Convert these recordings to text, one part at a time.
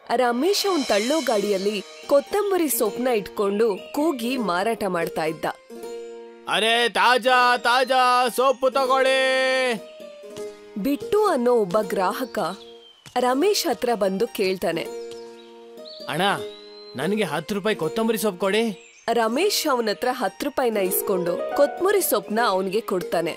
ರಮೇಶ್ ಅವನ್ ತಳ್ಳೋ ಗಾಡಿಯಲ್ಲಿ ಕೊತ್ತಂಬರಿ ಸೊಪ್ನ ಇಟ್ಕೊಂಡು ಕೂಗಿ ಮಾರಾಟ ಮಾಡ್ತಾ ಇದ್ದ ಅರೆ ತಾಜಾ ತಾಜಾ ಸೊಪ್ಪು ತಗೊಳ್ಳಿ ಬಿಟ್ಟು ಅನ್ನೋ ಒಬ್ಬ ಗ್ರಾಹಕ ರಮೇಶ್ ಹತ್ರ ಬಂದು ಕೇಳ್ತಾನೆ ಅಣ್ಣ ನನಗೆ ಹತ್ತು ರೂಪಾಯಿ ಕೊತ್ತಂಬರಿ ಸೊಪ್ಪು ಕೊಡಿ ರಮೇಶ್ ಅವನ ಹತ್ರ ಹತ್ತು ರೂಪಾಯಿನ ಇಸ್ಕೊಂಡು ಕೊತ್ಮುರಿ ಸೊಪ್ನ ಅವನಿಗೆ ಕೊಡ್ತಾನೆ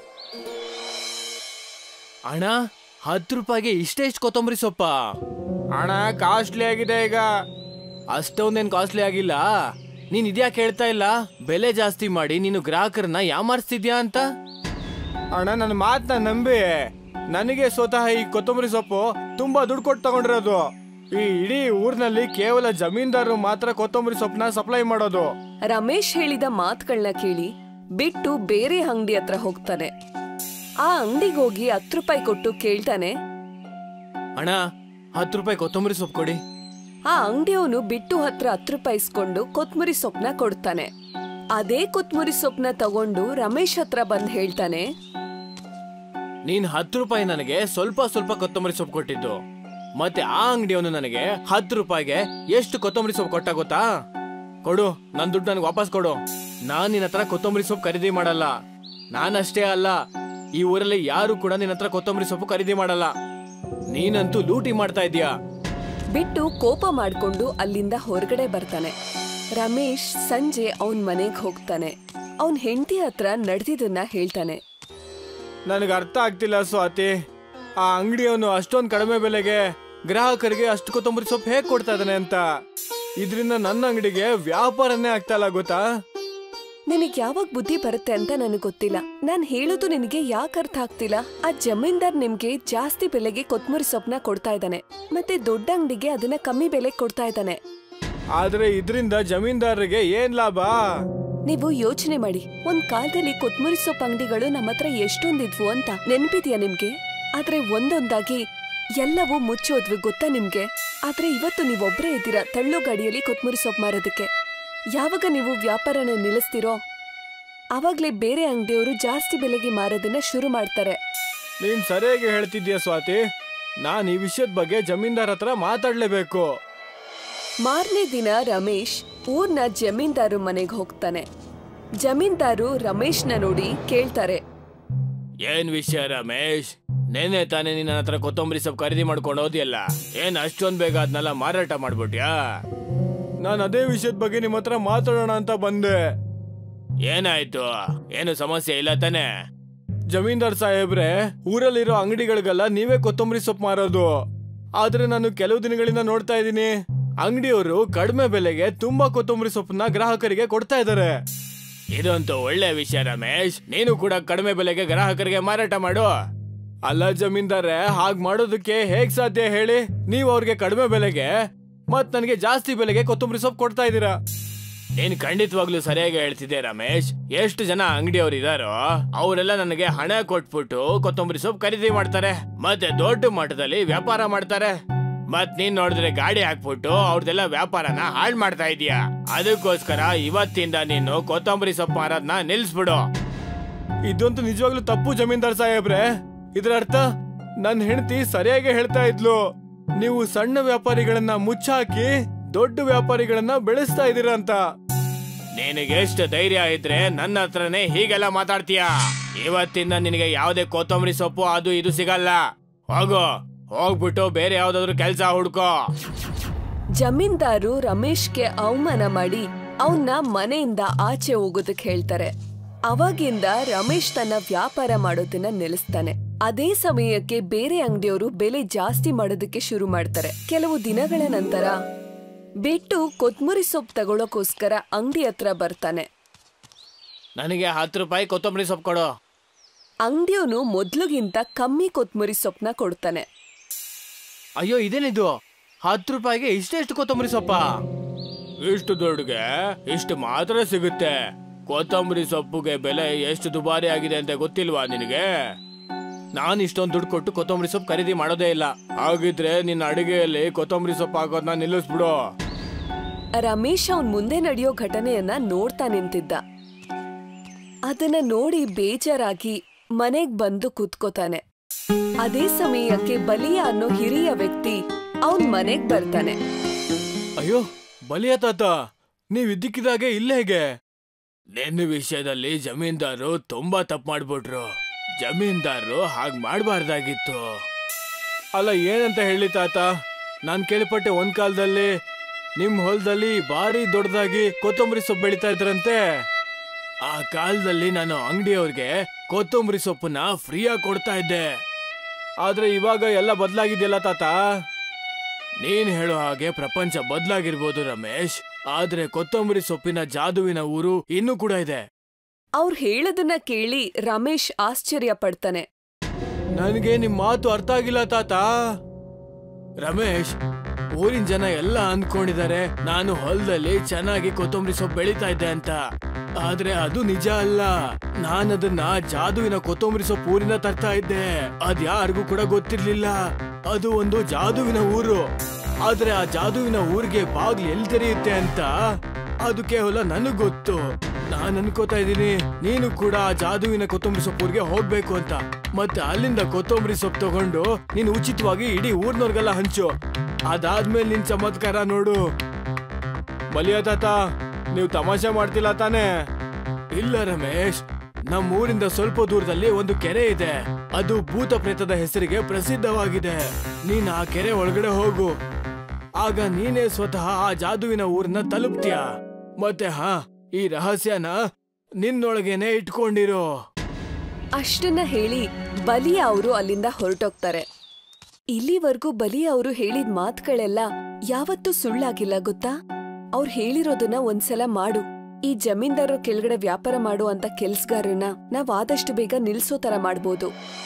ಅಣ್ಣ ಹತ್ತು ರೂಪಾಯಿಗೆ ಇಷ್ಟೆಷ್ಟು ಕೊತ್ತಂಬರಿ ಸೊಪ್ಪ ಅಣ್ಣ ಕಾಸ್ಟ್ಲಿ ಆಗಿದೆ ಈಗ ಅಷ್ಟೊಂದೇನು ಕಾಸ್ಟ್ಲಿ ಆಗಿಲ್ಲ ನೀನ್ ಇದ್ಯಾಕೆ ಹೇಳ್ತಾ ಇಲ್ಲ ಬೆಲೆ ಜಾಸ್ತಿ ಮಾಡಿ ನೀನು ಗ್ರಾಹಕರನ್ನ ಯಾಮಾರಿಸ್ತಿದ್ಯಾ ಅಂತ ಅಣ್ಣ ನನ್ನ ಮಾತನ್ನ ನಂಬಿ ನನಗೆ ಸ್ವತಃ ಈ ಕೊತ್ತಂಬರಿ ಸೊಪ್ಪು ತುಂಬಾ ದುಡ್ಡು ಕೊಟ್ಟು ತಗೊಂಡಿರೋದು ಈ ಇಡೀ ಊರಿನಲ್ಲಿ ಕೇವಲ ಜಮೀನ್ದಾರರು ಮಾತ್ರ ಕೊತ್ತಂಬರಿ ಸೊಪ್ಪನ್ನ ಸಪ್ಲೈ ಮಾಡೋದು ರಮೇಶ್ ಹೇಳಿದ ಮಾತುಗಳನ್ನ ಕೇಳಿ ಬಿಟ್ಟು ಬೇರೆ ಅಂಗಡಿ ಹತ್ರ ಹೋಗ್ತಾನೆ ಆ ಅಂಗಡಿಗೆ ಹೋಗಿ ಹತ್ತು ರೂಪಾಯಿ ಕೊಟ್ಟು ಕೇಳ್ತಾನೆ ಅಣ್ಣ ಹತ್ತು ರೂಪಾಯಿ ಕೊತ್ತಂಬರಿ ಸೊಪ್ಪು ಕೊಡಿ ಆ ಅಂಗಡಿಯವನು ಬಿಟ್ಟು ಹತ್ರ ಹತ್ತು ರೂಪಾಯಿ ಇಸ್ಕೊಂಡು ಕೊತ್ಮುರಿ ಸೊಪ್ನ ಕೊಡ್ತಾನೆ ಅದೇ ಕೊತ್ಮುರಿ ಸೊಪ್ನ ತಗೊಂಡು ರಮೇಶ್ ಹತ್ರ ಬಂದ್ ಹೇಳ್ತಾನೆ ನೀನ್ ಹತ್ತು ರೂಪಾಯಿ ನನಗೆ ಸ್ವಲ್ಪ ಸ್ವಲ್ಪ ಕೊತ್ತಂಬರಿ ಸೊಪ್ಪು ಕೊಟ್ಟಿದ್ದು ಮತ್ತೆ ಆ ಅಂಗಡಿಯವನು ನನಗೆ ಹತ್ತು ರೂಪಾಯಿಗೆ ಎಷ್ಟು ಕೊತ್ತಂಬರಿ ಸೊಪ್ಪು ಕೊಟ್ಟ ಗೊತ್ತಾ ಕೊಡು ನನ್ ದುಡ್ಡು ನನಗೆ ವಾಪಸ್ ಕೊಡು ನಾನ್ ನಿನ್ನ ಹತ್ರ ಕೊತ್ತಂಬರಿ ಸೊಪ್ಪು ಖರೀದಿ ಮಾಡಲ್ಲ ನಾನಷ್ಟೇ ಅಲ್ಲ ಈ ಊರಲ್ಲಿ ಯಾರು ಕೂಡ ನಿನ್ನ ಹತ್ರ ಕೊತ್ತಂಬರಿ ಸೊಪ್ಪು ಖರೀದಿ ಮಾಡಲ್ಲ ನೀನಂತೂ ಲೂಟಿ ಮಾಡ್ತಾ ಇದೀಯಾ ಬಿಟ್ಟು ಕೋಪ ಮಾಡ್ಕೊಂಡು ಅಲ್ಲಿಂದ ಹೊರಗಡೆ ಬರ್ತಾನೆ ರಮೇಶ್ ಸಂಜೆ ಅವನ್ ಮನೆಗ್ ಹೋಗ್ತಾನೆ ಅವನ್ ಹೆಂಡತಿ ಹತ್ರ ನಡೆದಿದ್ದನ್ನ ಹೇಳ್ತಾನೆ ನನಗೆ ಅರ್ಥ ಆಗ್ತಿಲ್ಲ ಸ್ವಾತಿ ಆ ಅಂಗಡಿಯವನು ಅಷ್ಟೊಂದು ಕಡಿಮೆ ಬೆಲೆಗೆ ಗ್ರಾಹಕರಿಗೆ ಅಷ್ಟು ಕೊತ್ತಂಬರಿ ಸೊಪ್ಪು ಹೇಗೆ ಕೊಡ್ತಾ ಇದ್ದಾನೆ ಅಂತ ಇದರಿಂದ ನನ್ನ ಅಂಗಡಿಗೆ ವ್ಯಾಪಾರನೇ ಆಗ್ತಾ ಇಲ್ಲ ಗೊತ್ತಾ ನಿನಗ್ ಯಾವಾಗ ಬುದ್ಧಿ ಬರುತ್ತೆ ಅಂತ ನನಗ್ ಗೊತ್ತಿಲ್ಲ ನಾನ್ ಹೇಳೋದು ನಿನಗೆ ಯಾಕೆ ಅರ್ಥ ಆಗ್ತಿಲ್ಲ ಆ ಜಮೀನ್ದಾರ್ ನಿಮ್ಗೆ ಜಾಸ್ತಿ ಬೆಲೆಗೆ ಕೊತ್ಮುರಿ ಸೊಪ್ನ ಕೊಡ್ತಾ ಇದ್ದಾನೆ ಮತ್ತೆ ದೊಡ್ಡ ಅಂಗಡಿಗೆ ಅದನ್ನ ಕಮ್ಮಿ ಬೆಲೆಗೆ ಕೊಡ್ತಾ ಇದ್ದಾನೆ ಆದ್ರೆ ಇದರಿಂದ ಜಮೀನ್ದಾರರಿಗೆ ಏನ್ ಲಾಭ ನೀವು ಯೋಚನೆ ಮಾಡಿ ಒಂದ್ ಕಾಲದಲ್ಲಿ ಕೊತ್ಮುರಿ ಸೊಪ್ಪು ಅಂಗಡಿಗಳು ನಮ್ಮ ಹತ್ರ ಎಷ್ಟೊಂದಿದ್ವು ಅಂತ ನೆನ್ಪಿದ್ಯಾ ನಿಮ್ಗೆ ಆದ್ರೆ ಒಂದೊಂದಾಗಿ ಎಲ್ಲವೂ ಮುಚ್ಚೋದ್ವಿ ಗೊತ್ತಾ ನಿಮ್ಗೆ ಆದ್ರೆ ಇವತ್ತು ನೀವೊಬ್ರೇ ಇದ್ದೀರಾ ತಳ್ಳೋ ಗಾಡಿಯಲ್ಲಿ ಕೊತ್ಮುರಿ ಸೊಪ್ಪು ಮಾರೋದಕ್ಕೆ ಯಾವಾಗ ನೀವು ವ್ಯಾಪಾರನ ನಿಲ್ಲಿಸ್ತೀರೋ ಆವಾಗ್ಲೇ ಬೇರೆ ಅಂಗಡಿಯವರು ಜಾಸ್ತಿ ಬೆಲೆಗೆ ಮಾರೋದನ್ನ ಶುರು ಮಾಡ್ತಾರೆ ನೀನ್ ಸರಿಯಾಗಿ ಹೇಳ್ತಿದ್ಯಾ ಸ್ವಾತಿ ನಾನ್ ಈ ವಿಷಯದ ಬಗ್ಗೆ ಜಮೀನ್ದಾರ್ ಹತ್ರ ಮಾತಾಡ್ಲೇಬೇಕು ಮಾರನೇ ದಿನ ರಮೇಶ್ ಊರ್ನ ಜಮೀನ್ದಾರು ಮನೆಗೆ ಹೋಗ್ತಾನೆ ಜಮೀನ್ದಾರು ರಮೇಶ್ನ ನೋಡಿ ಕೇಳ್ತಾರೆ ಏನ್ ವಿಷಯ ರಮೇಶ್ ನೆನ್ನೆ ತಾನೇ ನಿನ್ನ ಹತ್ರ ಕೊತ್ತಂಬರಿ ಸೊಪ್ಪು ಖರೀದಿ ಮಾಡ್ಕೊಂಡು ಹೋದಿಯಲ್ಲ ಏನ್ ಅಷ್ಟೊಂದ್ ಬೇಗ ಅದನ್ನೆಲ್ಲ ಮಾರಾಟ ಮಾಡ್ಬಿಟ್ಯಾ ನಾನು ಅದೇ ವಿಷಯದ ಬಗ್ಗೆ ನಿಮ್ಮ ಹತ್ರ ಮಾತಾಡೋಣ ಅಂತ ಬಂದೆ ಏನಾಯ್ತು ಏನು ಸಮಸ್ಯೆ ಇಲ್ಲ ತಾನೆ ಜಮೀನ್ದಾರ್ ಸಾಹೇಬ್ರೆ ಊರಲ್ಲಿರೋ ಅಂಗಡಿಗಳಿಗೆಲ್ಲ ನೀವೇ ಕೊತ್ತಂಬರಿ ಸೊಪ್ಪು ಮಾರೋದು ಆದ್ರೆ ನಾನು ಕೆಲವು ದಿನಗಳಿಂದ ನೋಡ್ತಾ ಇದ್ದೀನಿ ಅಂಗಡಿಯವರು ಕಡಿಮೆ ಬೆಲೆಗೆ ತುಂಬಾ ಕೊತ್ತಂಬರಿ ಸೊಪ್ಪನ್ನ ಗ್ರಾಹಕರಿಗೆ ಕೊಡ್ತಾ ಇದ್ದಾರೆ ಇದಂತೂ ಒಳ್ಳೆ ವಿಷಯ ರಮೇಶ್ ನೀನು ಕೂಡ ಕಡಿಮೆ ಬೆಲೆಗೆ ಗ್ರಾಹಕರಿಗೆ ಮಾರಾಟ ಮಾಡು ಅಲ್ಲ ಜಮೀನ್ದಾರೆ ಹಾಗ್ ಮಾಡೋದಕ್ಕೆ ಹೇಗ್ ಸಾಧ್ಯ ಹೇಳಿ ನೀವು ಅವ್ರಿಗೆ ಕಡಿಮೆ ಬೆಲೆಗೆ ಮತ್ ನನಗೆ ಜಾಸ್ತಿ ಬೆಲೆಗೆ ಕೊತ್ತಂಬರಿ ಸೊಪ್ಪು ಕೊಡ್ತಾ ಇದ್ದೀರಾ ನೀನ್ ಖಂಡಿತವಾಗ್ಲೂ ಸರಿಯಾಗಿ ಹೇಳ್ತಿದ್ದೆ ರಮೇಶ್ ಎಷ್ಟು ಜನ ಅಂಗಡಿಯವ್ರು ಇದಾರೋ ಅವರೆಲ್ಲ ನನಗೆ ಹಣ ಕೊಟ್ಬಿಟ್ಟು ಕೊತ್ತಂಬರಿ ಸೊಪ್ಪು ಖರೀದಿ ಮಾಡ್ತಾರೆ ಮತ್ತೆ ದೊಡ್ಡ ಮಟ್ಟದಲ್ಲಿ ವ್ಯಾಪಾರ ಮಾಡ್ತಾರೆ ಮತ್ ನೀನ್ ನೋಡಿದ್ರೆ ಗಾಡಿ ಹಾಕ್ಬಿಟ್ಟು ಅವ್ರದೆಲ್ಲ ವ್ಯಾಪಾರನ ಹಾಳ್ ಮಾಡ್ತಾ ಇದೀಯ ಅದಕ್ಕೋಸ್ಕರ ಇವತ್ತಿಂದ ನೀನು ಕೊತ್ತಂಬರಿ ಸೊಪ್ಪು ಮಾರೋದ್ನ ನಿಲ್ಸ್ಬಿಡು ಇದಂತೂ ನಿಜವಾಗ್ಲೂ ತಪ್ಪು ಜಮೀನ್ದಾರ್ ಸಾಹೇಬ್ರೆ ಇದರ ಅರ್ಥ ನನ್ನ ಹೆಂಡತಿ ಸರಿಯಾಗಿ ಹೇಳ್ತಾ ಇದ್ಲು ನೀವು ಸಣ್ಣ ವ್ಯಾಪಾರಿಗಳನ್ನ ಮುಚ್ಚಾಕಿ ದೊಡ್ಡ ವ್ಯಾಪಾರಿಗಳನ್ನ ಬೆಳೆಸ್ತಾ ಇದೀರ ಅಂತ ನಿನಗೆ ಎಷ್ಟು ಧೈರ್ಯ ಇದ್ರೆ ನನ್ನ ಹತ್ರನೇ ಹೀಗೆಲ್ಲ ಮಾತಾಡ್ತೀಯ ಇವತ್ತಿಂದ ನಿನಗೆ ಯಾವುದೇ ಕೊತ್ತಂಬರಿ ಸೊಪ್ಪು ಅದು ಇದು ಸಿಗಲ್ಲ ಹೋಗು ಹೋಗ್ಬಿಟ್ಟು ಬೇರೆ ಯಾವ್ದಾದ್ರು ಕೆಲಸ ಹುಡ್ಕೋ ಜಮೀನ್ದಾರು ರಮೇಶ್ಗೆ ಅವಮಾನ ಮಾಡಿ ಅವನ್ನ ಮನೆಯಿಂದ ಆಚೆ ಹೋಗೋದಕ್ಕೆ ಹೇಳ್ತಾರೆ ಅವಾಗಿಂದ ರಮೇಶ್ ತನ್ನ ವ್ಯಾಪಾರ ಮಾಡೋದನ್ನ ನಿಲ್ಲಿಸ್ತಾನೆ ಅದೇ ಸಮಯಕ್ಕೆ ಬೇರೆ ಅಂಗಡಿಯವರು ಬೆಲೆ ಜಾಸ್ತಿ ಮಾಡೋದಕ್ಕೆ ಶುರು ಮಾಡ್ತಾರೆ ಕೆಲವು ದಿನಗಳ ನಂತರ ಬಿಟ್ಟು ಕೊತ್ಮುರಿ ಸೊಪ್ಪು ತಗೊಳ್ಳೋಕೋಸ್ಕರ ಅಂಗಡಿ ಹತ್ರ ಬರ್ತಾನೆ ನನಗೆ ಹತ್ತು ರೂಪಾಯಿ ಕೊತ್ತಂಬರಿ ಸೊಪ್ಪು ಕೊಡು ಅಂಗಡಿಯವನು ಮೊದ್ಲಿಗಿಂತ ಕಮ್ಮಿ ಕೊತ್ಮುರಿ ಸೊಪ್ಪನ್ನ ಕೊಡ್ತಾನೆ ಅಯ್ಯೋ ಇದೇನಿದು ಹತ್ತು ರೂಪಾಯಿಗೆ ಇಷ್ಟೆಷ್ಟು ಕೊತ್ತಂಬರಿ ಸೊಪ್ಪ ಇಷ್ಟು ದುಡ್ಡುಗೆ ಇಷ್ಟು ಮಾತ್ರ ಸಿಗುತ್ತೆ ಕೊತ್ತಂಬರಿ ಸೊಪ್ಪುಗೆ ಬೆಲೆ ಎಷ್ಟು ದುಬಾರಿ ಆಗಿದೆ ಅಂತ ಗೊತ್ತಿಲ್ವಾ ನಿನಗೆ ನಾನು ಇಷ್ಟೊಂದು ದುಡ್ಡು ಕೊಟ್ಟು ಕೊತ್ತಂಬರಿ ಸೊಪ್ಪು ಖರೀದಿ ಮಾಡೋದೇ ಇಲ್ಲ ಹಾಗಿದ್ರೆ ನಿನ್ನ ಅಡಿಗೆಯಲ್ಲಿ ಕೊತ್ತಂಬರಿ ಸೊಪ್ಪು ಹಾಕೋದನ್ನ ನಿಲ್ಲಿಸ್ಬಿಡು ರಮೇಶ್ ಅವನ್ ಮುಂದೆ ನಡೆಯೋ ಘಟನೆಯನ್ನ ನೋಡ್ತಾ ನಿಂತಿದ್ದ ಅದನ್ನ ನೋಡಿ ಬೇಜಾರಾಗಿ ಮನೆಗ್ ಬಂದು ಕೂತ್ಕೋತಾನೆ ಅದೇ ಸಮಯಕ್ಕೆ ಬಲಿಯ ಅನ್ನೋ ಹಿರಿಯ ವ್ಯಕ್ತಿ ಅವನ್ ಮನೆಗ್ ಬರ್ತಾನೆ ಅಯ್ಯೋ ಬಲಿಯ ತಾತ ನೀವ್ ಇದ್ದಕ್ಕಿದಾಗೆ ಇಲ್ಲ ಹೇಗೆ ನಿನ್ನ ವಿಷಯದಲ್ಲಿ ಜಮೀನ್ದಾರು ತುಂಬಾ ತಪ್ಪು ಮಾಡ್ಬಿಟ್ರು ಜಮೀನ್ದಾರು ಹಾಗ್ ಮಾಡ್ಬಾರ್ದಾಗಿತ್ತು ಅಲ್ಲ ಏನಂತ ಹೇಳಿ ತಾತ ನಾನ್ ಕೇಳ್ಪಟ್ಟೆ ಒಂದ್ ಕಾಲದಲ್ಲಿ ನಿಮ್ ಹೊಲದಲ್ಲಿ ಭಾರಿ ದೊಡ್ಡದಾಗಿ ಕೊತ್ತಂಬರಿ ಸೊಪ್ಪು ಬೆಳಿತಾ ಇದ್ರಂತೆ ಆ ಕಾಲದಲ್ಲಿ ನಾನು ಅಂಗಡಿಯವ್ರಿಗೆ ಕೊತ್ತಂಬರಿ ಸೊಪ್ಪನ್ನ ಫ್ರೀಯಾಗಿ ಕೊಡ್ತಾ ಇದ್ದೆ ಆದ್ರೆ ಇವಾಗ ಎಲ್ಲ ಬದಲಾಗಿದೆಯಲ್ಲ ತಾತ ನೀನ್ ಹೇಳೋ ಹಾಗೆ ಪ್ರಪಂಚ ಬದಲಾಗಿರ್ಬೋದು ರಮೇಶ್ ಆದ್ರೆ ಕೊತ್ತಂಬರಿ ಸೊಪ್ಪಿನ ಜಾದುವಿನ ಊರು ಇನ್ನೂ ಕೂಡ ಇದೆ ಅವ್ರ್ ಹೇಳೋದನ್ನ ಕೇಳಿ ರಮೇಶ್ ಆಶ್ಚರ್ಯ ಪಡ್ತಾನೆ ನನಗೆ ನಿಮ್ ಮಾತು ಅರ್ಥ ಆಗಿಲ್ಲ ತಾತ ರಮೇಶ್ ಊರಿನ ಜನ ಎಲ್ಲ ಅಂದ್ಕೊಂಡಿದ್ದಾರೆ ನಾನು ಹೊಲದಲ್ಲಿ ಚೆನ್ನಾಗಿ ಕೊತ್ತಂಬರಿ ಸೊಪ್ಪು ಬೆಳೀತಾ ಇದ್ದೆ ಅಂತ ಆದ್ರೆ ಅದು ನಿಜ ಅಲ್ಲ ನಾನದನ್ನ ಜಾದುವಿನ ಕೊತ್ತಂಬರಿ ಸೊಪ್ಪು ಊರಿನ ತರ್ತಾ ಇದ್ದೆ ಅದ್ ಯಾರಿಗೂ ಕೂಡ ಗೊತ್ತಿರ್ಲಿಲ್ಲ ಅದು ಒಂದು ಜಾದುವಿನ ಊರು ಆದ್ರೆ ಆ ಜಾದುವಿನ ಊರಿಗೆ ಬಾಗ್ಲು ಎಲ್ಲಿ ತೆರೆಯುತ್ತೆ ಅಂತ ಅದು ಕೇವಲ ನನಗ್ ಗೊತ್ತು ನಾನ್ ಅನ್ಕೋತಾ ಇದ್ದೀನಿ ನೀನು ಕೂಡ ಆ ಜಾದುವಿನ ಕೊತ್ತಂಬರಿ ಸೊಪ್ಪೂರ್ಗೆ ಹೋಗ್ಬೇಕು ಅಂತ ಮತ್ತೆ ಅಲ್ಲಿಂದ ಕೊತ್ತಂಬರಿ ಸೊಪ್ಪು ತಗೊಂಡು ನೀನು ಉಚಿತವಾಗಿ ಇಡೀ ಊರ್ನವ್ರಿಗೆಲ್ಲ ಹಂಚು ಅದಾದ್ಮೇಲೆ ನಿನ್ ಚಮತ್ಕಾರ ನೋಡು ಬಲಿಯ ತಾತ ನೀವು ತಮಾಷೆ ಮಾಡ್ತಿಲ್ಲ ತಾನೇ ಇಲ್ಲ ರಮೇಶ್ ನಮ್ಮ ಊರಿಂದ ಸ್ವಲ್ಪ ದೂರದಲ್ಲಿ ಒಂದು ಕೆರೆ ಇದೆ ಅದು ಭೂತ ಪ್ರೇತದ ಹೆಸರಿಗೆ ಪ್ರಸಿದ್ಧವಾಗಿದೆ ನೀನ್ ಆ ಕೆರೆ ಒಳಗಡೆ ಹೋಗು ಆಗ ನೀನೇ ಸ್ವತಃ ಆ ಜಾದುವಿನ ಊರನ್ನ ತಲುಪ್ತೀಯ ಮತ್ತೆ ಹಾ ಈ ರಹಸ್ಯನ ನಿನ್ನೊಳಗೇನೆ ಇಟ್ಕೊಂಡಿರೋ ಅಷ್ಟನ್ನ ಹೇಳಿ ಬಲಿ ಅವರು ಅಲ್ಲಿಂದ ಹೊರಟೋಗ್ತಾರೆ ಇಲ್ಲಿವರೆಗೂ ಬಲಿ ಅವರು ಹೇಳಿದ ಮಾತುಗಳೆಲ್ಲ ಯಾವತ್ತೂ ಸುಳ್ಳಾಗಿಲ್ಲ ಗೊತ್ತಾ ಅವ್ರು ಹೇಳಿರೋದನ್ನ ಒಂದ್ಸಲ ಮಾಡು ಈ ಜಮೀನ್ದಾರರ ಕೆಳಗಡೆ ವ್ಯಾಪಾರ ಮಾಡು ಅಂತ ಕೆಲ್ಸಗಾರನ್ನ ನಾವ್ ಆದಷ್ಟು ಬೇಗ ನಿಲ್ಸೋ ತರ ಮಾಡ್ಬೋದು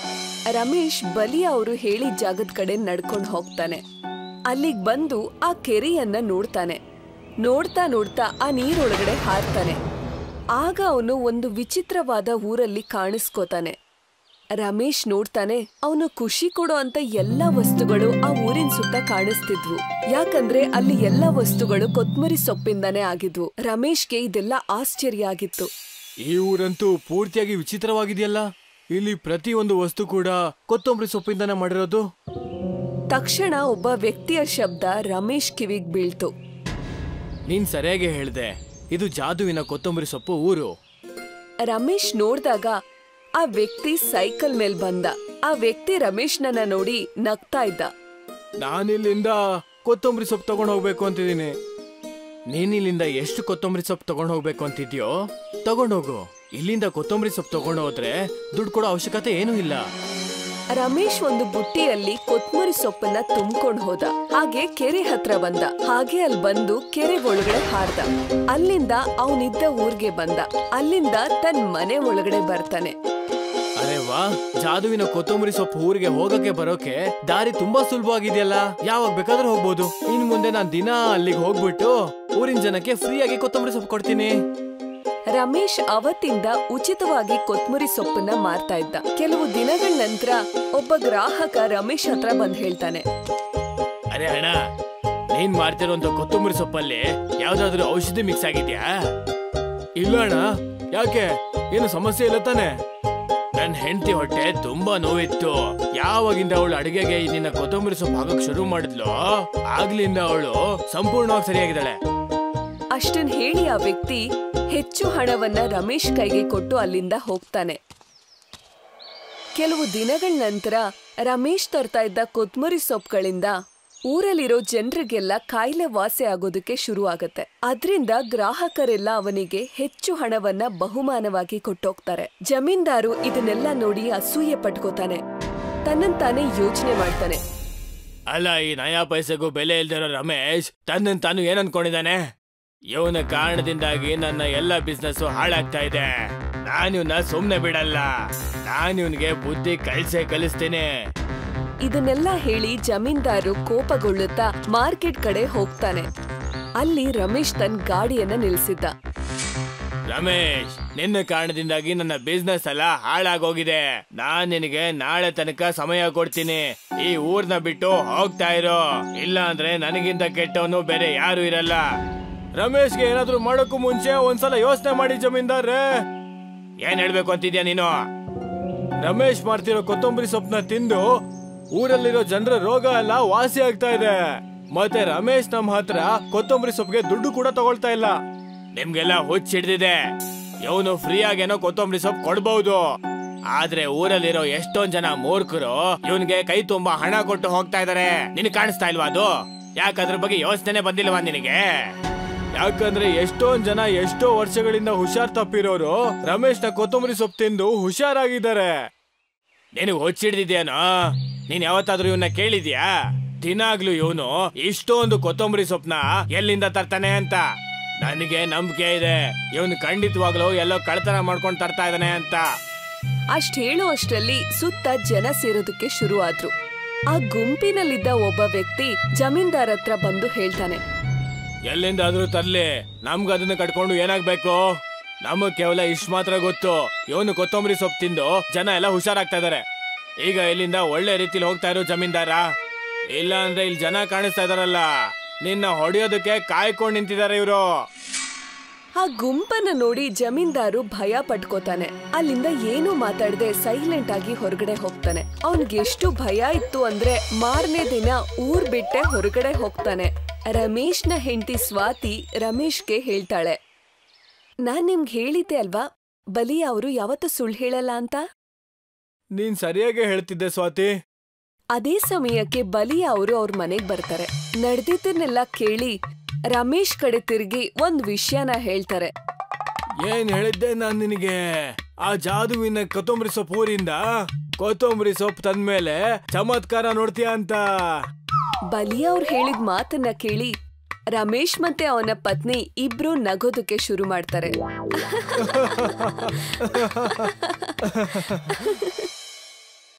ರಮೇಶ್ ಬಲಿ ಅವರು ಹೇಳಿದ ಜಾಗದ ಕಡೆ ನಡ್ಕೊಂಡು ಹೋಗ್ತಾನೆ ಅಲ್ಲಿಗ್ ಬಂದು ಆ ಕೆರೆಯನ್ನ ನೋಡ್ತಾನೆ ನೋಡ್ತಾ ನೋಡ್ತಾ ಆ ನೀರೊಳಗಡೆ ಹಾರ್ತಾನೆ ಆಗ ಅವನು ಒಂದು ವಿಚಿತ್ರವಾದ ಊರಲ್ಲಿ ಕಾಣಿಸ್ಕೋತಾನೆ ರಮೇಶ್ ನೋಡ್ತಾನೆ ಅವನು ಖುಷಿ ಕೊಡೋ ಅಂತ ಎಲ್ಲಾ ವಸ್ತುಗಳು ಆ ಊರಿನ ಸುತ್ತ ಕಾಣಿಸ್ತಿದ್ವು ಯಾಕಂದ್ರೆ ಅಲ್ಲಿ ಎಲ್ಲಾ ವಸ್ತುಗಳು ಕೊತ್ಮರಿ ಸೊಪ್ಪಿಂದಾನೇ ಆಗಿದ್ವು ರಮೇಶ್ಗೆ ಇದೆಲ್ಲ ಆಶ್ಚರ್ಯ ಆಗಿತ್ತು ಈ ಊರಂತೂ ಪೂರ್ತಿಯಾಗಿ ವಿಚಿತ್ರವಾಗಿದೆಯಲ್ಲ ಇಲ್ಲಿ ಪ್ರತಿ ಒಂದು ವಸ್ತು ಕೂಡ ಕೊತ್ತಂಬರಿ ಸೊಪ್ಪಿಂದನೇ ಮಾಡಿರೋದು ತಕ್ಷಣ ಒಬ್ಬ ವ್ಯಕ್ತಿಯ ಶಬ್ದ ರಮೇಶ್ ಕಿವಿಗ್ ಬೀಳ್ತು ನೀನ್ ಸರಿಯಾಗಿ ಹೇಳ್ದೆ ಇದು ಜಾದುವಿನ ಕೊತ್ತಂಬರಿ ಸೊಪ್ಪು ಊರು ರಮೇಶ್ ನೋಡ್ದಾಗ ಆ ವ್ಯಕ್ತಿ ಸೈಕಲ್ ಮೇಲ್ ಬಂದ ಆ ವ್ಯಕ್ತಿ ರಮೇಶ್ನನ್ನ ನೋಡಿ ನಗ್ತಾ ಇದ್ದ ನಾನಿಲ್ಲಿಂದ ಕೊತ್ತಂಬರಿ ಸೊಪ್ಪು ತಗೊಂಡು ಹೋಗ್ಬೇಕು ಅಂತಿದ್ದೀನಿ ನೀನಿಲ್ಲಿಂದ ಎಷ್ಟು ಕೊತ್ತಂಬರಿ ಸೊಪ್ಪು ತಗೊಂಡು ಹೋಗ್ಬೇಕು ಅಂತಿದ್ಯೋ ತಗೊಂಡೋಗು ಇಲ್ಲಿಂದ ಕೊತ್ತಂಬರಿ ಸೊಪ್ಪು ತಗೊಂಡು ಹೋದ್ರೆ ದುಡ್ಡು ಕೊಡೋ ಅವಶ್ಯಕತೆ ಏನೂ ಇಲ್ಲ ರಮೇಶ್ ಒಂದು ಬುಟ್ಟಿಯಲ್ಲಿ ಕೊತ್ಮುರಿ ಸೊಪ್ಪನ್ನ ತುಂಬ್ಕೊಂಡ್ ಹೋದ ಹಾಗೆ ಕೆರೆ ಹತ್ರ ಬಂದ ಹಾಗೆ ಅಲ್ಲಿ ಬಂದು ಕೆರೆ ಒಳಗಡೆ ಹಾರ್ದ ಅಲ್ಲಿಂದ ಅವನಿದ್ದ ಊರ್ಗೆ ಬಂದ ಅಲ್ಲಿಂದ ತನ್ ಮನೆ ಒಳಗಡೆ ಬರ್ತಾನೆ ಅರೆ ವಾ ಜಾದುವಿನ ಕೊತ್ತಂಬರಿ ಸೊಪ್ಪು ಊರಿಗೆ ಹೋಗಕ್ಕೆ ಬರೋಕೆ ದಾರಿ ತುಂಬಾ ಸುಲಭವಾಗಿದೆಯಲ್ಲ ಯಾವಾಗ ಬೇಕಾದ್ರೂ ಹೋಗ್ಬೋದು ಇನ್ ಮುಂದೆ ನಾನ್ ದಿನ ಅಲ್ಲಿಗೆ ಹೋಗ್ಬಿಟ್ಟು ಊರಿನ ಜನಕ್ಕೆ ಫ್ರೀಯಾಗಿ ಕೊತ್ತಂಬರಿ ಸೊಪ್ಪು ಕೊಡ್ತೀನಿ ರಮೇಶ್ ಅವತ್ತಿಂದ ಉಚಿತವಾಗಿ ಕೊತ್ಮುರಿ ಸೊಪ್ಪನ್ನ ಮಾರ್ತಾ ಇದ್ದ ಕೆಲವು ದಿನಗಳ ನಂತರ ಒಬ್ಬ ಗ್ರಾಹಕ ರಮೇಶ್ ಹತ್ರ ಬಂದ್ ಹೇಳ್ತಾನೆ ಅರೆ ಅಣ್ಣ ನೀನ್ ಮಾಡ್ತಿರೋಂತ ಕೊತ್ತಂಬರಿ ಸೊಪ್ಪಲ್ಲಿ ಯಾವ್ದಾದ್ರು ಔಷಧಿ ಮಿಕ್ಸ್ ಆಗಿದ್ಯಾ ಇಲ್ಲ ಅಣ್ಣ ಯಾಕೆ ಏನು ಸಮಸ್ಯೆ ಇಲ್ಲ ತಾನೆ ನನ್ ಹೆಂಡತಿ ಹೊಟ್ಟೆ ತುಂಬಾ ನೋವಿತ್ತು ಯಾವಾಗಿಂದ ಅವಳು ಅಡಿಗೆಗೆ ನಿನ್ನ ಕೊತ್ತಂಬರಿ ಸೊಪ್ಪು ಹಾಕಕ್ ಶುರು ಮಾಡಿದ್ಲು ಆಗ್ಲಿಂದ ಅವಳು ಸಂಪೂರ್ಣವಾಗಿ ಸರಿಯಾಗಿದ್ದಾಳೆ ಅಷ್ಟನ್ ಹೇಳಿ ಆ ವ್ಯಕ್ತಿ ಹೆಚ್ಚು ಹಣವನ್ನ ರಮೇಶ್ ಕೈಗೆ ಕೊಟ್ಟು ಅಲ್ಲಿಂದ ಹೋಗ್ತಾನೆ ಕೆಲವು ದಿನಗಳ ನಂತರ ರಮೇಶ್ ತರ್ತಾ ಇದ್ದ ಕೊತ್ಮುರಿ ಸೊಪ್ಪುಗಳಿಂದ ಊರಲ್ಲಿರೋ ಜನರಿಗೆಲ್ಲ ಕಾಯಿಲೆ ವಾಸಿ ಆಗೋದಕ್ಕೆ ಶುರು ಆಗತ್ತೆ ಅದ್ರಿಂದ ಗ್ರಾಹಕರೆಲ್ಲ ಅವನಿಗೆ ಹೆಚ್ಚು ಹಣವನ್ನ ಬಹುಮಾನವಾಗಿ ಕೊಟ್ಟೋಗ್ತಾರೆ ಜಮೀನ್ದಾರು ಇದನ್ನೆಲ್ಲ ನೋಡಿ ಅಸೂಯೆ ಪಟ್ಕೋತಾನೆ ತನ್ನಂತಾನೆ ಯೋಚನೆ ಮಾಡ್ತಾನೆ ಅಲ್ಲ ಈ ನಯಾ ಪೈಸೆಗೂ ಬೆಲೆ ಇಲ್ದಿರೋ ರಮೇಶ್ ತನ್ನನ್ ತಾನು ಏನ್ ಅನ್ಕೊಂಡಿದ್ದಾನೆ ಇವನ ಕಾರಣದಿಂದಾಗಿ ನನ್ನ ಎಲ್ಲ ಬಿಸ್ನೆಸ್ ಹಾಳಾಗ್ತಾ ಇದೆ ನಾನು ಇವನ್ನ ಸುಮ್ನೆ ಬಿಡಲ್ಲ ನಾನು ಇವನ್ಗೆ ಬುದ್ಧಿ ಕಲ್ಸೇ ಕಲಿಸ್ತೀನಿ ಇದನ್ನೆಲ್ಲ ಹೇಳಿ ಜಮೀನ್ದಾರು ಕೋಪಗೊಳ್ಳುತ್ತಾ ಮಾರ್ಕೆಟ್ ಕಡೆ ಹೋಗ್ತಾನೆ ಅಲ್ಲಿ ರಮೇಶ್ ತನ್ನ ಗಾಡಿಯನ್ನ ನಿಲ್ಸಿದ್ದ ರಮೇಶ್ ನಿನ್ನ ಕಾರಣದಿಂದಾಗಿ ನನ್ನ ಬಿಸ್ನೆಸ್ ಎಲ್ಲ ಹಾಳಾಗೋಗಿದೆ ನಾನ್ ನಿನಗೆ ನಾಳೆ ತನಕ ಸಮಯ ಕೊಡ್ತೀನಿ ಈ ಊರ್ನ ಬಿಟ್ಟು ಹೋಗ್ತಾ ಇರೋ ಇಲ್ಲ ಅಂದ್ರೆ ನನಗಿಂತ ಕೆಟ್ಟವನು ಬೇರೆ ಯಾರು ಇರಲ್ಲ ರಮೇಶ್ಗೆ ಏನಾದ್ರೂ ಮಾಡೋಕ್ಕೂ ಮುಂಚೆ ಒಂದ್ಸಲ ಯೋಚನೆ ಮಾಡಿ ಜಮೀನ್ದಾರ್ರೆ ಏನ್ ಹೇಳ್ಬೇಕು ಅಂತಿದ್ಯಾ ನೀನು ರಮೇಶ್ ಮಾಡ್ತಿರೋ ಕೊತ್ತಂಬರಿ ಸೊಪ್ಪನ್ನ ತಿಂದು ಊರಲ್ಲಿರೋ ಜನರ ರೋಗ ಎಲ್ಲ ವಾಸಿ ಆಗ್ತಾ ಇದೆ ಮತ್ತೆ ರಮೇಶ್ ನಮ್ಮ ಹತ್ರ ಕೊತ್ತಂಬರಿ ಸೊಪ್ಪಿಗೆ ದುಡ್ಡು ಕೂಡ ತಗೊಳ್ತಾ ಇಲ್ಲ ನಿಮ್ಗೆಲ್ಲ ಹುಚ್ಚ ಹಿಡ್ದಿದೆ ಇವನು ಫ್ರೀ ಆಗೇನೋ ಕೊತ್ತಂಬರಿ ಸೊಪ್ಪು ಕೊಡ್ಬಹುದು ಆದ್ರೆ ಊರಲ್ಲಿರೋ ಎಷ್ಟೊಂದ್ ಜನ ಮೂರ್ಖರು ಇವನ್ಗೆ ಕೈ ತುಂಬಾ ಹಣ ಕೊಟ್ಟು ಹೋಗ್ತಾ ಇದಾರೆ ನಿನ್ ಕಾಣಿಸ್ತಾ ಇಲ್ವಾ ಅದು ಯಾಕದ್ರ ಬಗ್ಗೆ ಯೋಚನೆ ಬಂದಿಲ್ವಾ ನಿನಗೆ ಯಾಕಂದ್ರೆ ಎಷ್ಟೊಂದ್ ಜನ ಎಷ್ಟೋ ವರ್ಷಗಳಿಂದ ಹುಷಾರ್ ತಪ್ಪಿರೋರು ರಮೇಶ್ನ ಕೊತ್ತಂಬರಿ ಸೊಪ್ಪು ತಿಂದು ಹುಷಾರಾಗಿದ್ದಾರೆ ನಿನಗ್ ಹುಚ್ಚಿಡ್ದಿದ್ಯಾನೋ ನೀನ್ ಯಾವತ್ತಾದ್ರೂ ಇವನ್ನ ಕೇಳಿದ್ಯಾ ದಿನಾಗ್ಲೂ ಇವನು ಇಷ್ಟೊಂದು ಕೊತ್ತಂಬರಿ ಸೊಪ್ಪನ್ನ ಎಲ್ಲಿಂದ ತರ್ತಾನೆ ಅಂತ ನನಗೆ ನಂಬಿಕೆ ಇದೆ ಇವನು ಖಂಡಿತವಾಗ್ಲೂ ಎಲ್ಲೋ ಕಳ್ತನ ಮಾಡ್ಕೊಂಡು ತರ್ತಾ ಇದ್ದಾನೆ ಅಂತ ಅಷ್ಟ್ ಹೇಳೋ ಅಷ್ಟ್ರಲ್ಲಿ ಸುತ್ತ ಜನ ಸೇರೋದಕ್ಕೆ ಶುರು ಆದ್ರು ಆ ಗುಂಪಿನಲ್ಲಿದ್ದ ಒಬ್ಬ ವ್ಯಕ್ತಿ ಜಮೀನ್ದಾರ್ ಹತ್ರ ಬಂದು ಹೇಳ್ತಾನೆ ಎಲ್ಲಿಂದಾದ್ರೂ ತರ್ಲಿ ನಮ್ಗ ಅದನ್ನ ಕಟ್ಕೊಂಡು ಏನಾಗ್ಬೇಕು ನಮಗ್ ಕೇವಲ ಇಷ್ಟ ಮಾತ್ರ ಗೊತ್ತು ಇವನು ಕೊತ್ತಂಬರಿ ಸೊಪ್ಪು ತಿಂದು ಜನ ಎಲ್ಲ ಹುಷಾರಾಗ್ತಾ ಇದಾರೆ ಈಗ ಇಲ್ಲಿಂದ ಒಳ್ಳೆ ರೀತಿಲಿ ಹೋಗ್ತಾ ಇರೋ ಜಮೀನ್ದಾರ ಇಲ್ಲ ಅಂದ್ರೆ ಇಲ್ಲಿ ಜನ ಕಾಣಿಸ್ತಾ ಇದಾರಲ್ಲ ನಿನ್ನ ಹೊಡೆಯೋದಕ್ಕೆ ಕಾಯ್ಕೊಂಡು ನಿಂತಿದ್ದಾರೆ ಇವರು ಆ ಗುಂಪನ್ನ ನೋಡಿ ಜಮೀನ್ದಾರು ಭಯ ಪಟ್ಕೋತಾನೆ ಅಲ್ಲಿಂದ ಏನೂ ಮಾತಾಡದೆ ಸೈಲೆಂಟ್ ಆಗಿ ಹೊರಗಡೆ ಹೋಗ್ತಾನೆ ಅವನ್ಗೆ ಎಷ್ಟು ಭಯ ಇತ್ತು ಅಂದ್ರೆ ಮಾರನೇ ದಿನ ಊರ್ ಬಿಟ್ಟೆ ಹೊರಗಡೆ ಹೋಗ್ತಾನೆ ರಮೇಶ್ನ ಹೆಂಡತಿ ಸ್ವಾತಿ ರಮೇಶ್ಗೆ ಹೇಳ್ತಾಳೆ ನಾನ್ ನಿಮ್ಗೆ ಹೇಳಿದ್ದೆ ಅಲ್ವಾ ಬಲಿ ಅವರು ಯಾವತ್ತೂ ಸುಳ್ಳು ಹೇಳಲ್ಲ ಅಂತ ನೀನ್ ಸರಿಯಾಗಿ ಹೇಳ್ತಿದ್ದೆ ಸ್ವಾತಿ ಅದೇ ಸಮಯಕ್ಕೆ ಬಲಿ ಅವರು ಅವ್ರ ಮನೆಗ್ ಬರ್ತಾರೆ ನಡೆದಿದ್ದನ್ನೆಲ್ಲ ಕೇಳಿ ರಮೇಶ್ ಕಡೆ ತಿರುಗಿ ಒಂದ್ ವಿಷಯನ ಹೇಳ್ತಾರೆ ಏನ್ ಹೇಳಿದ್ದೆ ನಾನ್ ನಿನಗೆ ಆ ಜಾದುವಿನ ಕೊತ್ತಂಬರಿ ಸೊಪ್ಪು ಊರಿಂದ ಕೊತ್ತಂಬರಿ ಸೊಪ್ಪು ತಂದ್ಮೇಲೆ ಚಮತ್ಕಾರ ನೋಡ್ತೀಯ ಅಂತ ಬಲಿ ಅವ್ರು ಹೇಳಿದ ಮಾತನ್ನ ಕೇಳಿ ರಮೇಶ್ ಮತ್ತೆ ಅವನ ಪತ್ನಿ ಇಬ್ರು ನಗೋದಕ್ಕೆ ಶುರು ಮಾಡ್ತಾರೆ